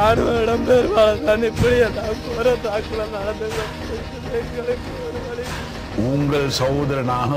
ராணுவ இடம்பெயர்வாளர் தான் இப்படி எல்லாம் போற தாக்குதல் நடந்தது எங்களுக்கு ஒரு வழி உங்கள் சகோதரனாக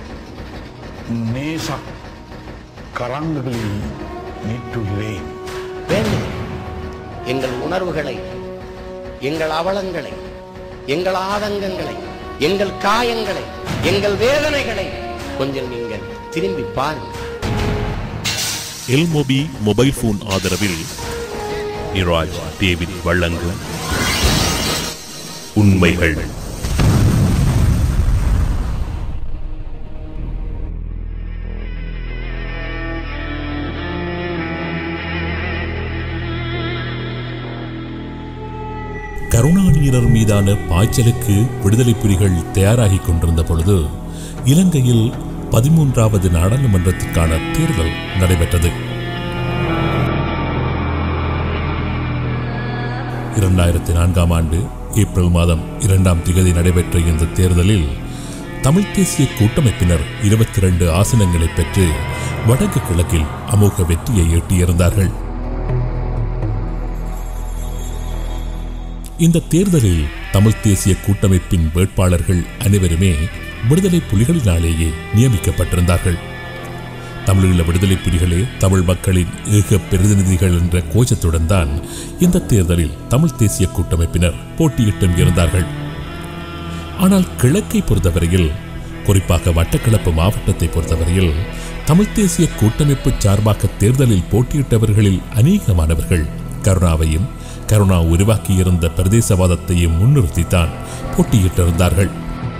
நேச கரங்களில் நீட்டுகிறேன் வேண்டும் எங்கள் உணர்வுகளை எங்கள் அவலங்களை எங்கள் ஆதங்கங்களை எங்கள் காயங்களை எங்கள் வேதனைகளை கொஞ்சம் நீங்கள் திரும்பி பாருங்கள் எல்மொபி மொபைல் போன் ஆதரவில் இராஜ் டேவிட் வழங்கும் உண்மைகள் கருணாநிதியினர் மீதான பாய்ச்சலுக்கு விடுதலை புலிகள் தயாராகிக் கொண்டிருந்த பொழுது இலங்கையில் பதிமூன்றாவது நாடாளுமன்றத்திற்கான தேர்தல் நடைபெற்றது இரண்டாயிரத்தி நான்காம் ஆண்டு ஏப்ரல் மாதம் இரண்டாம் திகதி நடைபெற்ற இந்த தேர்தலில் தமிழ் தேசிய கூட்டமைப்பினர் இருபத்தி இரண்டு ஆசனங்களை பெற்று வடக்கு கிழக்கில் அமோக வெற்றியை எட்டியிருந்தார்கள் இந்த தேர்தலில் தமிழ் தேசிய கூட்டமைப்பின் வேட்பாளர்கள் அனைவருமே விடுதலை புலிகளினாலேயே நியமிக்கப்பட்டிருந்தார்கள் தமிழீழ விடுதலை புலிகளே தமிழ் மக்களின் ஏக பிரதிநிதிகள் என்ற கோஷத்துடன் தான் இந்த தேர்தலில் தமிழ் தேசிய கூட்டமைப்பினர் போட்டியிட்டும் இருந்தார்கள் ஆனால் கிழக்கை பொறுத்தவரையில் குறிப்பாக மட்டக்களப்பு மாவட்டத்தை பொறுத்தவரையில் தமிழ் தேசிய கூட்டமைப்பு சார்பாக தேர்தலில் போட்டியிட்டவர்களில் அநேகமானவர்கள் கருணாவையும் கருணா உருவாக்கியிருந்த பிரதேசவாதத்தையும் முன்னிறுத்தித்தான் போட்டியிட்டிருந்தார்கள்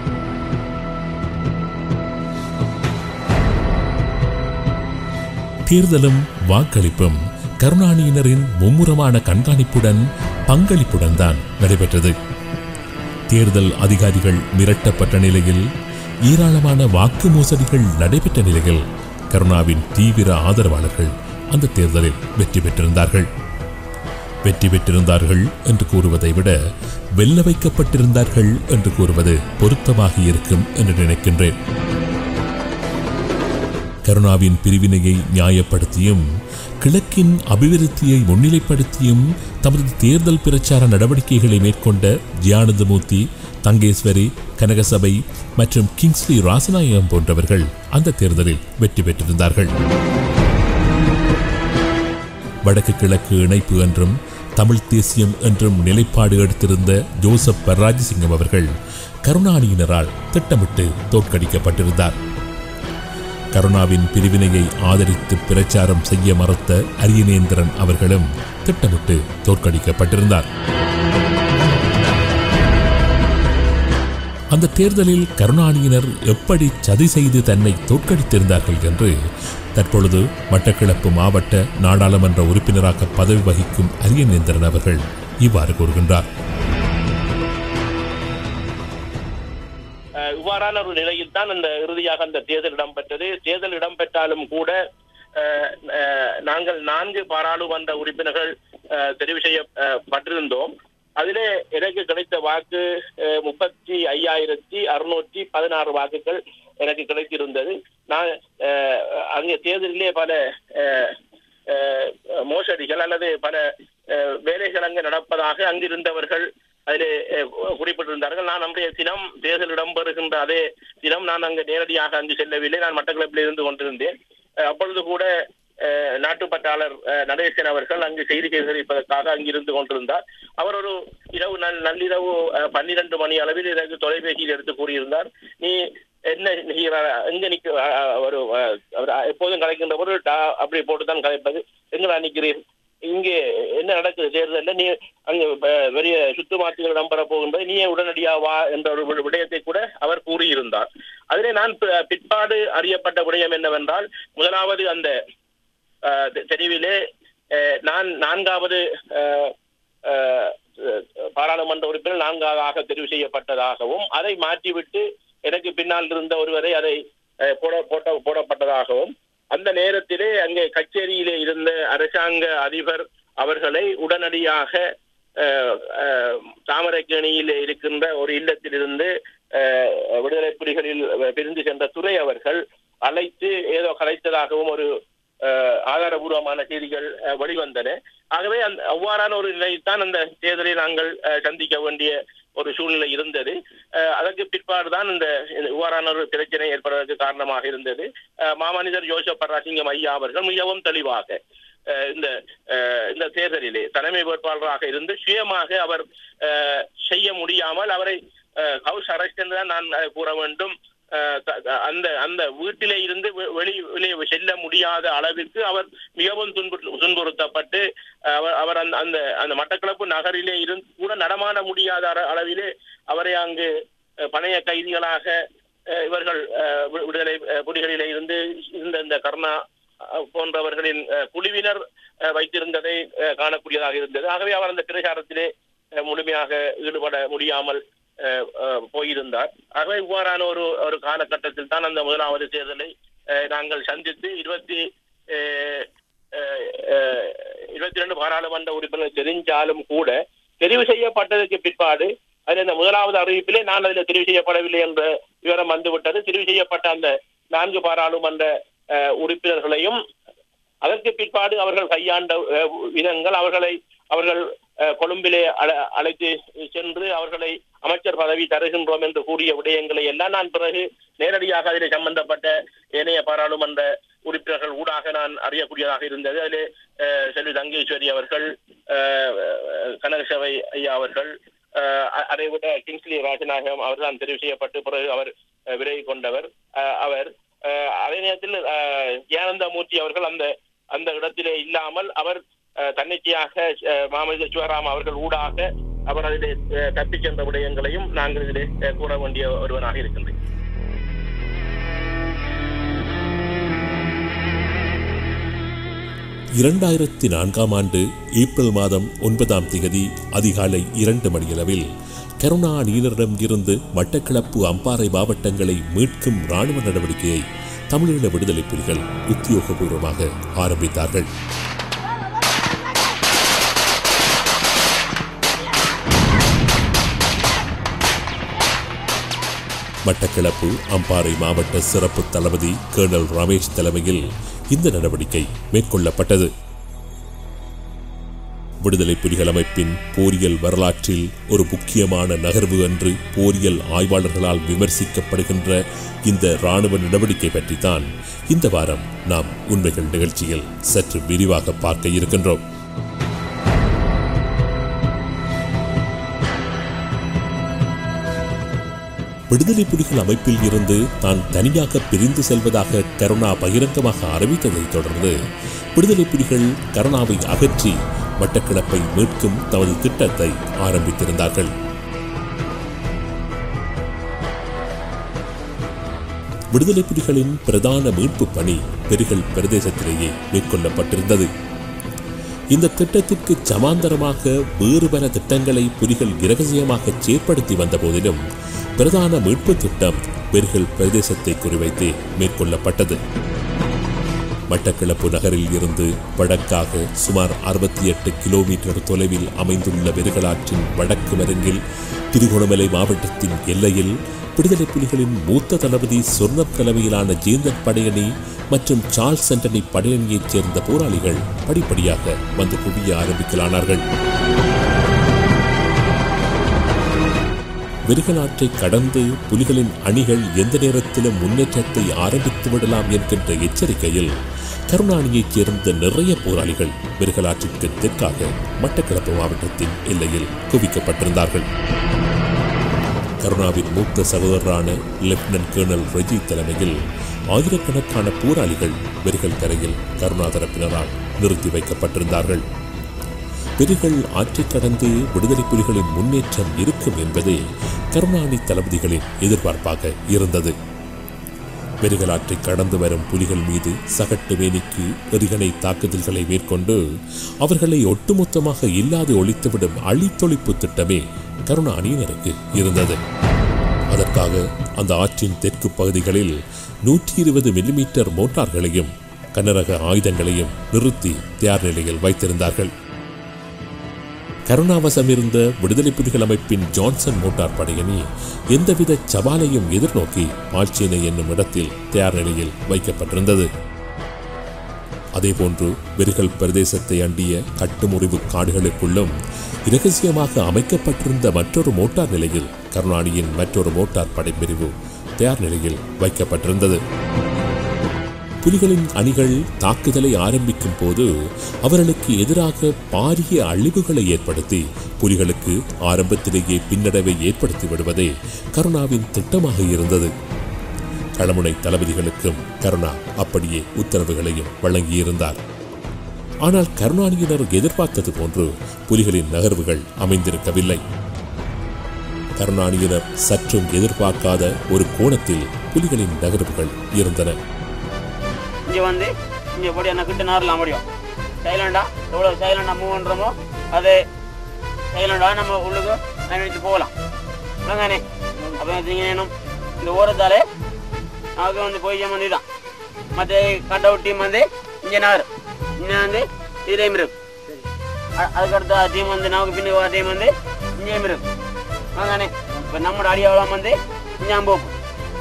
தேர்தலும் வாக்களிப்பும் கருணாநிதியினரின் மும்முரமான கண்காணிப்புடன் பங்களிப்புடன் தான் நடைபெற்றது தேர்தல் அதிகாரிகள் மிரட்டப்பட்ட நிலையில் ஏராளமான வாக்கு மோசடிகள் நடைபெற்ற நிலையில் கருணாவின் தீவிர ஆதரவாளர்கள் அந்த தேர்தலில் வெற்றி பெற்றிருந்தார்கள் வெற்றி பெற்றிருந்தார்கள் என்று கூறுவதை விட வெல்ல வைக்கப்பட்டிருந்தார்கள் என்று கூறுவது பொருத்தமாக இருக்கும் என்று நினைக்கின்றேன் கருணாவின் பிரிவினையை நியாயப்படுத்தியும் கிழக்கின் அபிவிருத்தியை முன்னிலைப்படுத்தியும் தமது தேர்தல் பிரச்சார நடவடிக்கைகளை மேற்கொண்ட ஜியானந்தமூர்த்தி தங்கேஸ்வரி கனகசபை மற்றும் கிங்ஸ்லி ராசநாயகம் போன்றவர்கள் அந்த தேர்தலில் வெற்றி பெற்றிருந்தார்கள் வடக்கு கிழக்கு இணைப்பு என்றும் தமிழ் தேசியம் என்றும் நிலைப்பாடு எடுத்திருந்த ஜோசப் பர்ராஜசிங்கம் அவர்கள் கருணாநிதியினரால் திட்டமிட்டு தோற்கடிக்கப்பட்டிருந்தார் கருணாவின் பிரிவினையை ஆதரித்து பிரச்சாரம் செய்ய மறுத்த அரியநேந்திரன் அவர்களும் திட்டமிட்டு தோற்கடிக்கப்பட்டிருந்தார் அந்த தேர்தலில் கருணாநிதியினர் எப்படி சதி செய்து தன்னை தோற்கடித்திருந்தார்கள் என்று தற்பொழுது மட்டக்களப்பு மாவட்ட நாடாளுமன்ற உறுப்பினராக பதவி வகிக்கும் அரியநேந்திரன் அவர்கள் இவ்வாறு கூறுகின்றார் அஹ் இவ்வாறான ஒரு நிலையில் தான் அந்த இறுதியாக அந்த தேர்தல் இடம்பெற்றது தேர்தல் இடம்பெற்றாலும் கூட அஹ், அஹ், நாங்கள் நான்கு பாராளுமன்ற உறுப்பினர்கள் அஹ், தெரிவு செய்யப்பட்டிருந்தோம் அதிலே எனக்கு கிடைத்த வாக்கு அஹ், முப்பத்தி ஐயாயிரத்தி அறுநூற்றி பதினாறு வாக்குகள் எனக்கு கிடைத்திருந்தது நான் அஹ், அங்கே தேர்தலிலே பல அஹ், அஹ், மோசடிகள் அல்லது பல அஹ், வேலைகள் அங்கு நடப்பதாக அங்கிருந்தவர்கள் அதிலே அஹ், குறிப்பிட்டிருந்தார்கள் நான் நம்முடைய தினம் தேர்தல் இடம்பெறுகின்ற அதே தினம் நான் அங்கு நேரடியாக அங்கு செல்லவில்லை நான் மட்டக்களப்பில் இருந்து கொண்டிருந்தேன் அஹ், அப்பொழுது கூட அஹ், நாட்டுப்பற்றாளர் அஹ், நடேசன் அவர்கள் அங்கு செய்தி சேகரிப்பதற்காக அங்கிருந்து கொண்டிருந்தார் அவர் ஒரு இரவு நள் நள்ளிரவு அஹ், பன்னிரண்டு மணி அளவில் எனக்கு தொலைபேசியில் எடுத்து கூறியிருந்தார் நீ என்ன செய்கிறார் எங்க நிக்க அஹ், அஹ், ஒரு அஹ், அவர் எப்போதும் கலைக்கின்ற ஒரு டா- அப்படி போட்டுதான் கலைப்பது எங்கடா நிற்கிறீர் இங்கே என்ன நடக்குது தேர்தலில் நீ அங்கு ப- பெரிய சுத்துமாத்திகள் இடம்பெற போகின்றது நீயே உடனடியா வா என்ற ஒரு வி- விடயத்தை கூட அவர் கூறியிருந்தார் அதிலே நான் பி- பிற்பாடு அறியப்பட்ட விடயம் என்னவென்றால் முதலாவது அந்த அஹ், தெ- தெரிவிலே அஹ், நான் நான்காவது அஹ், அஹ், பாராளுமன்ற உறுப்பினர் நான்காவதாக தெரிவு செய்யப்பட்டதாகவும் அதை மாற்றிவிட்டு எனக்கு பின்னால் இருந்த ஒருவரை அதை அஹ், போட போட்ட போடப்பட்டதாகவும் அந்த நேரத்திலே அங்கே கச்சேரியிலே இருந்த அரசாங்க அதிபர் அவர்களை உடனடியாக அஹ், அஹ், தாமரைக்கேணியில் இருக்கின்ற ஒரு இல்லத்திலிருந்து அஹ், விடுதலை புலிகளில் பிரிந்து சென்ற துறை அவர்கள் அழைத்து ஏதோ கலைத்ததாகவும் ஒரு அஹ், ஆதாரபூர்வமான செய்திகள் அஹ், வெளிவந்தன ஆகவே அந்த அவ்வாறான ஒரு நிலையைத்தான் அந்த தேர்தலை நாங்கள் அஹ், சந்திக்க வேண்டிய ஒரு சூழ்நிலை இருந்தது அஹ், அதற்கு பிற்பாடுதான் இந்த இந்த இவ்வாறான ஒரு பிரச்சனை ஏற்படுவதற்கு காரணமாக இருந்தது அஹ், மாமனிதர் ஜோசப் பராசிங்கம் ஐயா அவர்கள் மிகவும் தெளிவாக அஹ், இந்த அஹ், இந்த தேர்தலிலே தலைமை வேட்பாளராக இருந்து சுயமாக அவர் அஹ், செய்ய முடியாமல் அவரை ஹவுஸ் அரெஸ்ட் என்று தான் நான் அஹ், கூற வேண்டும் அஹ், த- த- அந்த அந்த வீட்டிலே இருந்து வெ- வெளியிலே செல்ல முடியாத அளவிற்கு அவர் மிகவும் துன்புறு துன்புறுத்தப்பட்டு அவர் அவர் அந்த அந்த அந்த மட்டக்களப்பு நகரிலே இருந்து கூட நடமாட முடியாத அள- அளவிலே அவரை அங்கு அஹ், பணைய கைதிகளாக அஹ், இவர்கள் அஹ், வி- விடுதலை அஹ், புலிகளிலே இருந்து இருந்த இந்த கருணா அஹ், போன்றவர்களின் அஹ், குழுவினர் அஹ், வைத்திருந்ததை அஹ், காணக்கூடியதாக இருந்தது ஆகவே அவர் அந்த பிரச்சாரத்திலே அஹ், முழுமையாக ஈடுபட முடியாமல் அஹ், அஹ், போயிருந்தார் ஆகவே இவ்வாறான ஒரு ஒரு காலகட்டத்தில் தான் அந்த முதலாவது தேர்தலை அஹ், நாங்கள் சந்தித்து இருபத்தி அஹ், அஹ், அஹ், இருபத்தி ரெண்டு பாராளுமன்ற உறுப்பினர் தெரிஞ்சாலும் கூட தெரிவு செய்யப்பட்டதற்கு பிற்பாடு அதில் இந்த முதலாவது அறிவிப்பிலே நான் அதில் தெரிவு செய்யப்படவில்லை என்ற விவரம் வந்துவிட்டது தெரிவு செய்யப்பட்ட அந்த நான்கு பாராளுமன்ற அஹ், உறுப்பினர்களையும் அதற்கு பிற்பாடு அவர்கள் கையாண்ட அஹ், விதங்கள் அவர்களை அவர்கள் அஹ், கொழும்பிலே அழ- அழைத்து சென்று அவர்களை அமைச்சர் பதவி தருகின்றோம் என்று கூறிய விடயங்களை எல்லாம் நான் பிறகு நேரடியாக அதில் சம்பந்தப்பட்ட ஏனைய பாராளுமன்ற உறுப்பினர்கள் ஊடாக நான் அறியக்கூடியதாக இருந்தது அதிலே அஹ், செல்வி தங்கேஸ்வரி அவர்கள் அஹ், அஹ், கனகசபை ஐயா அவர்கள் அஹ், அ- அதை விட கிங்ஸ்லி ராஜநாயகம் அவர்தான் தெரிவு செய்யப்பட்டு பிறகு அவர் அஹ், விலகி கொண்டவர் அஹ், அவர் அஹ், அதே நேரத்தில் அஹ், ஜெயானந்தமூர்த்தி அவர்கள் அந்த அந்த இடத்திலே இல்லாமல் அவர் அஹ், தன்னிச்சையாக அஹ், மாமனித சிவராம் அவர்கள் ஊடாக அவர் அதிலே அஹ், தப்பிச் சென்ற விடயங்களையும் நாங்கள் இதிலே அஹ், கூற வேண்டிய ஒருவனாக இருக்கின்றேன் இரண்டாயிரத்தி நான்காம் ஆண்டு ஏப்ரல் மாதம் ஒன்பதாம் திகதி அதிகாலை இரண்டு மணியளவில் கருணா அணியினரிடம் இருந்து மட்டக்களப்பு அம்பாறை மாவட்டங்களை மீட்கும் ராணுவ நடவடிக்கையை தமிழீழ விடுதலை புலிகள் உத்தியோகபூர்வமாக ஆரம்பித்தார்கள் மட்டக்களப்பு அம்பாறை மாவட்ட சிறப்பு தளபதி கேர்னல் ரமேஷ் தலைமையில் இந்த நடவடிக்கை மேற்கொள்ளப்பட்டது விடுதலை புலிகள் அமைப்பின் போரியல் வரலாற்றில் ஒரு முக்கியமான நகர்வு என்று போரியல் ஆய்வாளர்களால் விமர்சிக்கப்படுகின்ற இந்த இராணுவ நடவடிக்கை பற்றித்தான் இந்த வாரம் நாம் உண்மைகள் நிகழ்ச்சியில் சற்று விரிவாக பார்க்க இருக்கின்றோம் விடுதலை புலிகள் அமைப்பில் இருந்து தான் தனியாக பிரிந்து செல்வதாக கருணா பகிரங்கமாக அறிவித்ததைத் தொடர்ந்து விடுதலை புலிகள் கருணாவை அகற்றி மட்டக்களப்பை மீட்கும் தமது திட்டத்தை ஆரம்பித்திருந்தார்கள் விடுதலை புலிகளின் பிரதான மீட்பு பணி பெருகல் பிரதேசத்திலேயே மேற்கொள்ளப்பட்டிருந்தது இந்த திட்டத்திற்கு சமாந்தரமாக வேறு பல திட்டங்களை புலிகள் இரகசியமாக செயற்படுத்தி வந்த போதிலும் பிரதான மீட்பு திட்டம் பெருகல் பிரதேசத்தை குறிவைத்தே மேற்கொள்ளப்பட்டது மட்டக்களப்பு நகரில் இருந்து வடக்காக சுமார் அறுபத்தி எட்டு கிலோமீட்டர் தொலைவில் அமைந்துள்ள வெறுகலாற்றின் வடக்கு மருங்கில் திருகோணமலை மாவட்டத்தின் எல்லையில் விடுதலை புலிகளின் மூத்த தளபதி சொர்ணம் தலைமையிலான ஜேந்தன் படையணி மற்றும் சார்ல்ஸ் சென்டனி படையணியைச் சேர்ந்த போராளிகள் படிப்படியாக வந்து குவிய ஆரம்பிக்கலானார்கள் வெறுகலாற்றை கடந்து புலிகளின் அணிகள் எந்த நேரத்திலும் முன்னேற்றத்தை ஆரம்பித்து விடலாம் என்கின்ற எச்சரிக்கையில் கருணாணியைச் சேர்ந்த நிறைய போராளிகள் வெறுகலாற்றிற்கு தெற்காக மட்டக்களப்பு மாவட்டத்தின் எல்லையில் குவிக்கப்பட்டிருந்தார்கள் கருணாவின் மூத்த சகோதரரான லெப்டினன்ட் கேர்னல் ரெஜி தலைமையில் ஆயிரக்கணக்கான போராளிகள் வெறுகல் கரையில் கருணா தரப்பினரால் நிறுத்தி வைக்கப்பட்டிருந்தார்கள் பெருகள் ஆற்றைக் கடந்து விடுதலை புலிகளின் முன்னேற்றம் இருக்கும் என்பதே கருணாநிதி தளபதிகளின் எதிர்பார்ப்பாக இருந்தது பெருகலாற்றை கடந்து வரும் புலிகள் மீது சகட்டு வேணிக்கு எரிகணை தாக்குதல்களை மேற்கொண்டு அவர்களை ஒட்டுமொத்தமாக இல்லாது ஒழித்துவிடும் அழித்தொழிப்பு திட்டமே கருணா அணியினருக்கு இருந்தது அதற்காக அந்த ஆற்றின் தெற்கு பகுதிகளில் நூற்றி இருபது மில்லிமீட்டர் மோட்டார்களையும் கனரக ஆயுதங்களையும் நிறுத்தி தயார் நிலையில் வைத்திருந்தார்கள் கருணாவசம் இருந்த விடுதலை புலிகள் அமைப்பின் ஜான்சன் மோட்டார் படையணி எந்தவித சவாலையும் எதிர்நோக்கி பால்ச்சேனை என்னும் இடத்தில் தயார் நிலையில் வைக்கப்பட்டிருந்தது அதேபோன்று வெறுகல் பிரதேசத்தை அண்டிய கட்டுமுறிவு காடுகளுக்குள்ளும் இரகசியமாக அமைக்கப்பட்டிருந்த மற்றொரு மோட்டார் நிலையில் கருணாநிதியின் மற்றொரு மோட்டார் படைப்பிரிவு தயார் நிலையில் வைக்கப்பட்டிருந்தது புலிகளின் அணிகள் தாக்குதலை ஆரம்பிக்கும் போது அவர்களுக்கு எதிராக பாரிய அழிவுகளை ஏற்படுத்தி புலிகளுக்கு ஆரம்பத்திலேயே பின்னடைவை ஏற்படுத்தி விடுவதே கருணாவின் திட்டமாக இருந்தது களமுனை தளபதிகளுக்கும் கருணா அப்படியே உத்தரவுகளையும் வழங்கியிருந்தார் ஆனால் கருணாநிதியினர் எதிர்பார்த்தது போன்று புலிகளின் நகர்வுகள் அமைந்திருக்கவில்லை கருணாநிதியினர் சற்றும் எதிர்பார்க்காத ஒரு கோணத்தில் புலிகளின் நகர்வுகள் இருந்தன இங்கே வந்து இங்கே போடி என்ன கிட்ட நேரலாம் முடியும் சைலண்டா எவ்வளோ சைலண்டா மூவ் பண்ணுறோமோ அது சைலண்டா நம்ம உள்ளுக்கு நினைத்து போகலாம் இல்லைங்கானே அப்போ வேணும் இந்த ஓரத்தாலே நமக்கு வந்து போய் வந்து தான் மற்ற கட் அவுட் டீம் வந்து இங்கே நகர் இங்கே வந்து இதுலேயும் இருக்கு அ- அதுக்கடுத்த டீம் வந்து நமக்கு பின்ன வர டீம் வந்து இங்கேயும் இருக்கு வாங்கானே இப்போ நம்மளோட அடியாவளம் வந்து இங்கே போகும்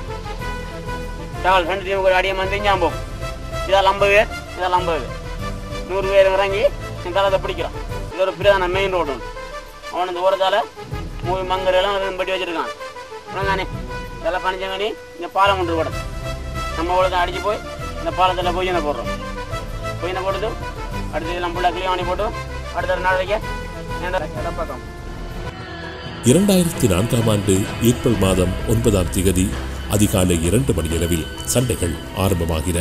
டவல் ரெண்டு டீமுக்கு ஒரு அடியம் வந்து இங்கே போகும் இதால் ஐம்பது பேர் இதால் ஐம்பது பேர் நூறு பேர் இறங்கி இந்த தளத்தை பிடிக்கிறோம் இது ஒரு பிரதான மெயின் ரோடு ஒன்று அவன் இந்த ஓரத்தால் மூவி மங்கர் எல்லாம் பட்டி வச்சிருக்கான் உடங்கானே இதெல்லாம் பணிச்சங்கனி இந்த பாலம் ஒன்று போடும் நம்ம அவ்வளோதான் அடிச்சு போய் இந்த பாலத்தில் போய் என்ன போடுறோம் போய் என்ன போடுது அடுத்து இதெல்லாம் ஃபுல்லாக கிளியம் பண்ணி போட்டு அடுத்த நாள் வைக்க இடப்பக்கம் இரண்டாயிரத்தி நான்காம் ஆண்டு ஏப்ரல் மாதம் ஒன்பதாம் திகதி அதிகாலை இரண்டு மணியளவில் சண்டைகள் ஆரம்பமாகின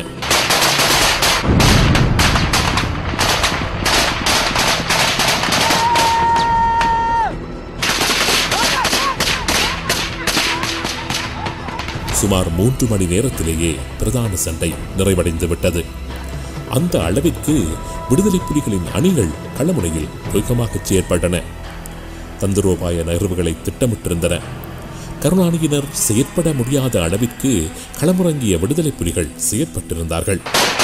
சுமார் மூன்று மணி நேரத்திலேயே பிரதான சண்டை நிறைவடைந்து விட்டது அந்த அளவிற்கு விடுதலை புலிகளின் அணிகள் களமுனையில் வேகமாக செயற்பட்டன தந்திரோபாய நகர்வுகளை திட்டமிட்டிருந்தன கருணாநிதியினர் செயற்பட முடியாத அளவிற்கு களமுறங்கிய விடுதலை புலிகள் செயற்பட்டிருந்தார்கள்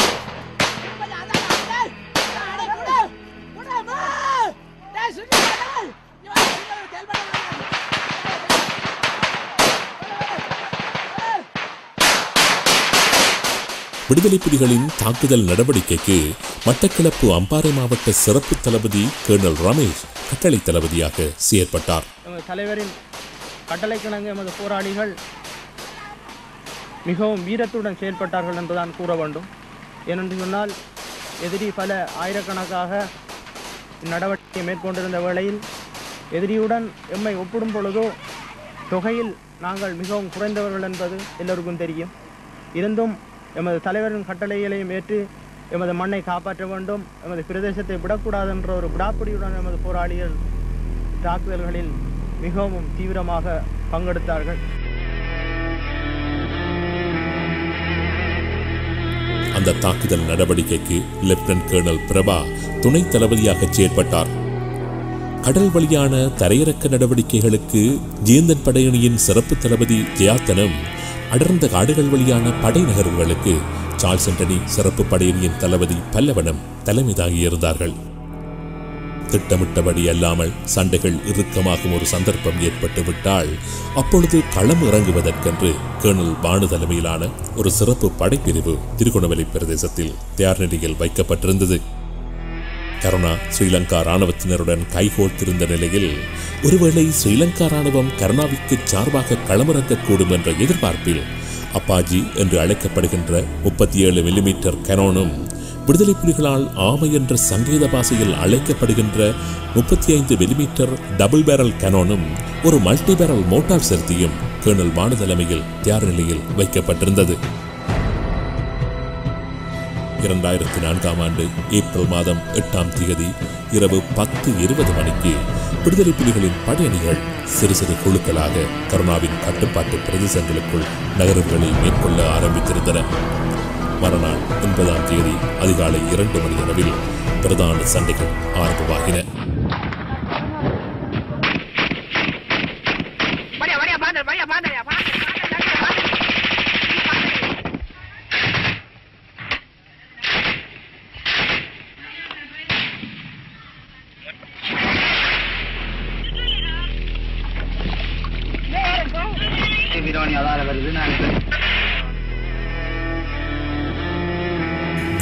விடுதலை புலிகளின் தாக்குதல் நடவடிக்கைக்கு மட்டக்களப்பு அம்பாறை மாவட்ட சிறப்பு தளபதி கேர்னல் ரமேஷ் கட்டளை தளபதியாக செயற்பட்டார் எமது தலைவரின் கட்டளைக்கிணங்க எமது போராளிகள் மிகவும் வீரத்துடன் செயல்பட்டார்கள் என்றுதான் கூற வேண்டும் ஏனென்று சொன்னால் எதிரி பல ஆயிரக்கணக்காக இந்நடவடிக்கையை மேற்கொண்டிருந்த வேளையில் எதிரியுடன் எம்மை ஒப்பிடும் பொழுதோ தொகையில் நாங்கள் மிகவும் குறைந்தவர்கள் என்பது எல்லோருக்கும் தெரியும் இருந்தும் எமது தலைவரின் கட்டளைகளையும் ஏற்று எமது மண்ணை காப்பாற்ற வேண்டும் எமது பிரதேசத்தை விடக்கூடாது என்ற ஒரு விடாப்பிடியுடன் எமது போராளிகள் தாக்குதல்களில் மிகவும் தீவிரமாக பங்கெடுத்தார்கள் அந்த தாக்குதல் நடவடிக்கைக்கு லெப்டினன்ட் கேர்னல் பிரபா துணை தளபதியாக செயற்பட்டார் கடல் வழியான தரையிறக்க நடவடிக்கைகளுக்கு ஜேந்தன் படையணியின் சிறப்பு தளபதி ஜெயாத்தனும் அடர்ந்த காடுகள் வழியான படை நகர்வுகளுக்கு சார்ல்ஸ் ஆண்டனி சிறப்பு படையணியின் தளபதி பல்லவனம் தலைமை தாங்கியிருந்தார்கள் திட்டமிட்டபடி அல்லாமல் சண்டைகள் இறுக்கமாகும் ஒரு சந்தர்ப்பம் ஏற்பட்டு விட்டால் அப்பொழுது களம் இறங்குவதற்கென்று கேர்னல் பானு தலைமையிலான ஒரு சிறப்பு படைப்பிரிவு திருகோணமலை பிரதேசத்தில் தயார் நிலையில் வைக்கப்பட்டிருந்தது கருணா ஸ்ரீலங்கா ராணுவத்தினருடன் கைகோர்த்திருந்த நிலையில் ஒருவேளை ஸ்ரீலங்கா ராணுவம் கருணாவிற்கு சார்பாக களமிறங்கக்கூடும் என்ற எதிர்பார்ப்பில் அப்பாஜி என்று அழைக்கப்படுகின்ற முப்பத்தி ஏழு மில்லிமீட்டர் கனோனும் விடுதலை புலிகளால் ஆமை என்ற சங்கேத பாசையில் அழைக்கப்படுகின்ற முப்பத்தி ஐந்து மில்லிமீட்டர் டபுள் பேரல் கனோனும் ஒரு மல்டி பேரல் மோட்டார் செலுத்தியும் கேர்னல் வானு தலைமையில் தயார் நிலையில் வைக்கப்பட்டிருந்தது இரண்டாயிரத்தி நான்காம் ஆண்டு ஏப்ரல் மாதம் எட்டாம் தேதி இரவு பத்து இருபது மணிக்கு விடுதலை புலிகளின் படையணிகள் சிறு சிறு குழுக்களாக கருணாவின் கட்டுப்பாட்டு பிரதேசங்களுக்குள் நகர்வுகளை மேற்கொள்ள ஆரம்பித்திருந்தன மறுநாள் ஒன்பதாம் தேதி அதிகாலை இரண்டு மணி அளவில் பிரதான சண்டைகள் ஆரம்பமாகின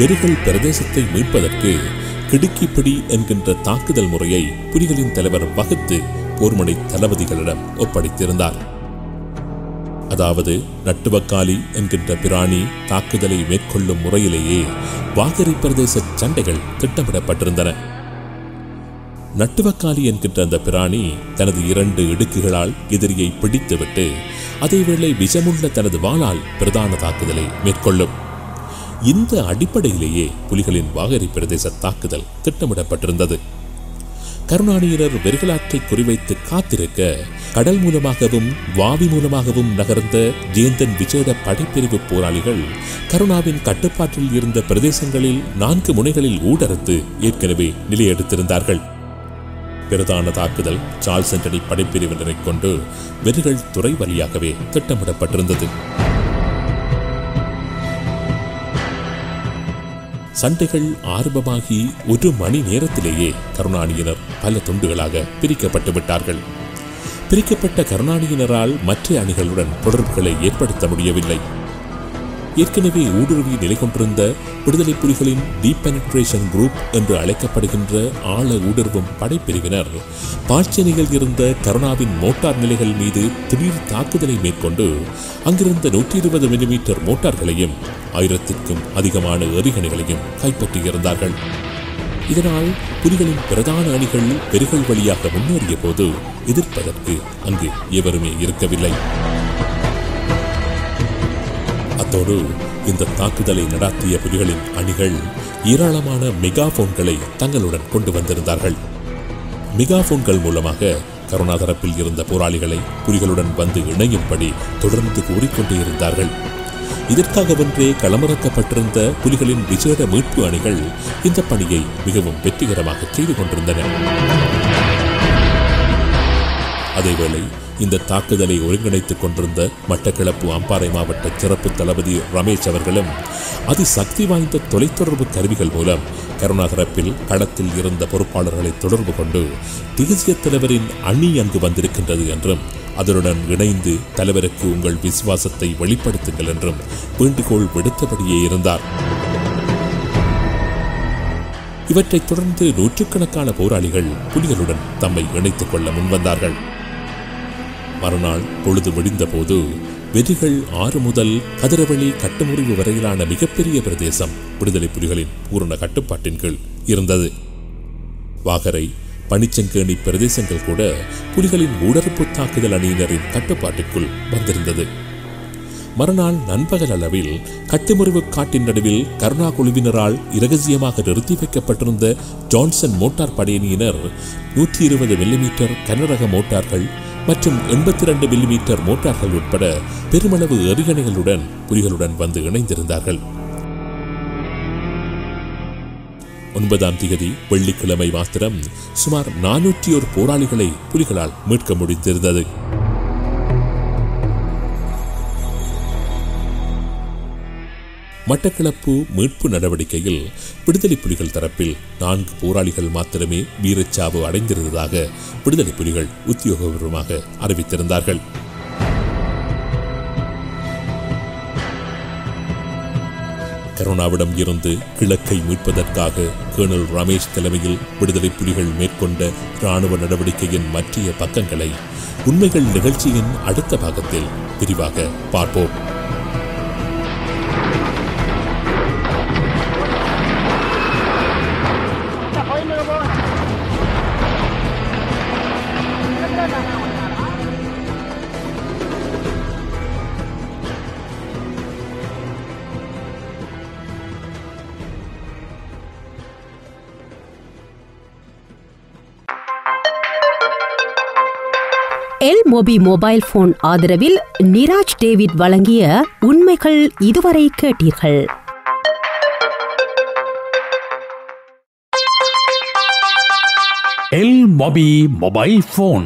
வெறிகள் பிரதேசத்தை மீட்பதற்கு கிடுக்கிப்பிடி என்கின்ற தாக்குதல் முறையை புலிகளின் தலைவர் வகுத்து போர்முனை தளபதிகளிடம் ஒப்படைத்திருந்தார் அதாவது நட்டுவக்காலி என்கின்ற பிராணி தாக்குதலை மேற்கொள்ளும் முறையிலேயே வாகரை பிரதேச சண்டைகள் திட்டமிடப்பட்டிருந்தன நட்டுவக்காலி என்கின்ற அந்த பிராணி தனது இரண்டு இடுக்குகளால் எதிரியை பிடித்துவிட்டு அதேவேளை விஷமுள்ள தனது வாளால் பிரதான தாக்குதலை மேற்கொள்ளும் இந்த அடிப்படையிலேயே புலிகளின் வாகரி பிரதேச தாக்குதல் திட்டமிடப்பட்டிருந்தது கருணாநிதியினர் வெறுகலாற்றை குறிவைத்து காத்திருக்க கடல் மூலமாகவும் வாவி மூலமாகவும் நகர்ந்த ஜேந்தன் விஜேட படைப்பிரிவு போராளிகள் கருணாவின் கட்டுப்பாட்டில் இருந்த பிரதேசங்களில் நான்கு முனைகளில் ஊடறுத்து ஏற்கனவே நிலையெடுத்திருந்தார்கள் பிரதான தாக்குதல் சார்ல்ஸ் ஆண்டனி படைப்பிரிவினரை கொண்டு வெறுகள் துறை வழியாகவே திட்டமிடப்பட்டிருந்தது சண்டைகள் ஆரம்பமாகி ஒரு மணி நேரத்திலேயே கருணாநிதியினர் பல துண்டுகளாக பிரிக்கப்பட்டு விட்டார்கள் பிரிக்கப்பட்ட கருணாநிதியினரால் மற்ற அணிகளுடன் தொடர்புகளை ஏற்படுத்த முடியவில்லை ஏற்கனவே ஊடுருவி நிலை கொண்டிருந்த விடுதலை புலிகளின் டீபெனட்ரேஷன் குரூப் என்று அழைக்கப்படுகின்ற ஆழ ஊடுருவும் படைப்பிரிவினர் பாட்சணியில் இருந்த கருணாவின் மோட்டார் நிலைகள் மீது திடீர் தாக்குதலை மேற்கொண்டு அங்கிருந்த நூற்றி இருபது மில்லிமீட்டர் மோட்டார்களையும் ஆயிரத்திற்கும் அதிகமான எறிகணைகளையும் கைப்பற்றியிருந்தார்கள் இதனால் புலிகளின் பிரதான அணிகள் பெருகள் வழியாக முன்னேறிய போது எதிர்ப்பதற்கு அங்கு எவருமே இருக்கவில்லை அத்தோடு இந்த தாக்குதலை நடாத்திய புலிகளின் அணிகள் ஏராளமான மெகாபோன்களை தங்களுடன் கொண்டு வந்திருந்தார்கள் மெகாபோன்கள் மூலமாக கருணா தரப்பில் இருந்த போராளிகளை புலிகளுடன் வந்து இணையும்படி தொடர்ந்து கூறிக்கொண்டே இருந்தார்கள் இதற்காகவென்றே களமிறக்கப்பட்டிருந்த புலிகளின் விசேட மீட்பு அணிகள் இந்த பணியை மிகவும் வெற்றிகரமாக செய்து கொண்டிருந்தன அதேவேளை இந்த தாக்குதலை ஒருங்கிணைத்துக் கொண்டிருந்த மட்டக்களப்பு அம்பாறை மாவட்ட சிறப்பு தளபதி ரமேஷ் அவர்களும் அதிசக்தி வாய்ந்த தொலைத்தொடர்பு கருவிகள் மூலம் கருணா தரப்பில் களத்தில் இருந்த பொறுப்பாளர்களை தொடர்பு கொண்டு தேசிய தலைவரின் அணி அங்கு வந்திருக்கின்றது என்றும் அதனுடன் இணைந்து தலைவருக்கு உங்கள் விசுவாசத்தை வெளிப்படுத்துங்கள் என்றும் வேண்டுகோள் விடுத்தபடியே இருந்தார் இவற்றைத் தொடர்ந்து நூற்றுக்கணக்கான போராளிகள் புலிகளுடன் தம்மை இணைத்துக் கொள்ள முன்வந்தார்கள் மறுநாள் பொழுது விடிந்த போது வெறிகள் ஆறு முதல் கதிரவழி கட்டுமுறிவு வரையிலான மிகப்பெரிய பிரதேசம் விடுதலை புலிகளின் பூரண கட்டுப்பாட்டின் கீழ் இருந்தது வாகரை பனிச்சங்கேணி பிரதேசங்கள் கூட புலிகளின் ஊடறுப்பு தாக்குதல் அணியினரின் கட்டுப்பாட்டிற்குள் வந்திருந்தது மறுநாள் நண்பகல் அளவில் கட்டுமுறிவு காட்டின் நடுவில் கருணா குழுவினரால் இரகசியமாக நிறுத்தி வைக்கப்பட்டிருந்த ஜான்சன் மோட்டார் படையணியினர் நூற்றி இருபது மில்லிமீட்டர் கனரக மோட்டார்கள் மற்றும் எண்பத்தி ரெண்டு மில்லிமீட்டர் மோட்டார்கள் உட்பட பெருமளவு எறிகணைகளுடன் புலிகளுடன் வந்து இணைந்திருந்தார்கள் ஒன்பதாம் திகதி வெள்ளிக்கிழமை மாத்திரம் சுமார் நானூற்றி ஒரு போராளிகளை புலிகளால் மீட்க முடிந்திருந்தது மட்டக்களப்பு மீட்பு நடவடிக்கையில் விடுதலை புலிகள் தரப்பில் நான்கு போராளிகள் மாத்திரமே வீரச்சாவு அடைந்திருந்ததாக விடுதலை புலிகள் உத்தியோகபூர்வமாக அறிவித்திருந்தார்கள் கருணாவிடம் இருந்து கிழக்கை மீட்பதற்காக கேர்னல் ரமேஷ் தலைமையில் விடுதலை புலிகள் மேற்கொண்ட இராணுவ நடவடிக்கையின் மற்றைய பக்கங்களை உண்மைகள் நிகழ்ச்சியின் அடுத்த பாகத்தில் விரிவாக பார்ப்போம் எல் மொபி மொபைல் போன் ஆதரவில் நிராஜ் டேவிட் வழங்கிய உண்மைகள் இதுவரை கேட்டீர்கள் எல் மொபி மொபைல் போன்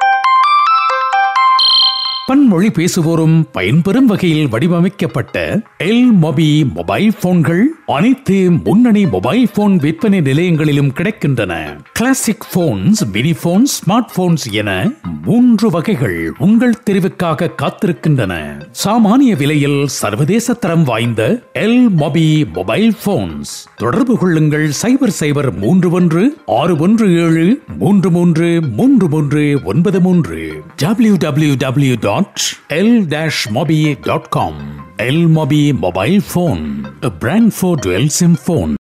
பன்மொழி பேசுவோரும் பயன்பெறும் வகையில் வடிவமைக்கப்பட்ட எல் மொபி மொபைல் போன்கள் அனைத்து முன்னணி மொபைல் போன் விற்பனை நிலையங்களிலும் கிடைக்கின்றன classic phones mini phones smart phones என மூன்று வகைகள் உங்கள் தெரிவுக்காக காத்திருக்கின்றன சாமானிய விலையில் சர்வதேச தரம் வாய்ந்த எல் மொபி மொபைல் போன்ஸ் தொடர்பு கொள்ளுங்கள் சைபர் சைபர் மூன்று ஒன்று ஆறு ஒன்று ஏழு மூன்று மூன்று மூன்று மூன்று ஒன்பது மூன்று W W W dot L dash mobi dot com L mobi mobile phone brand for dual SIM phone.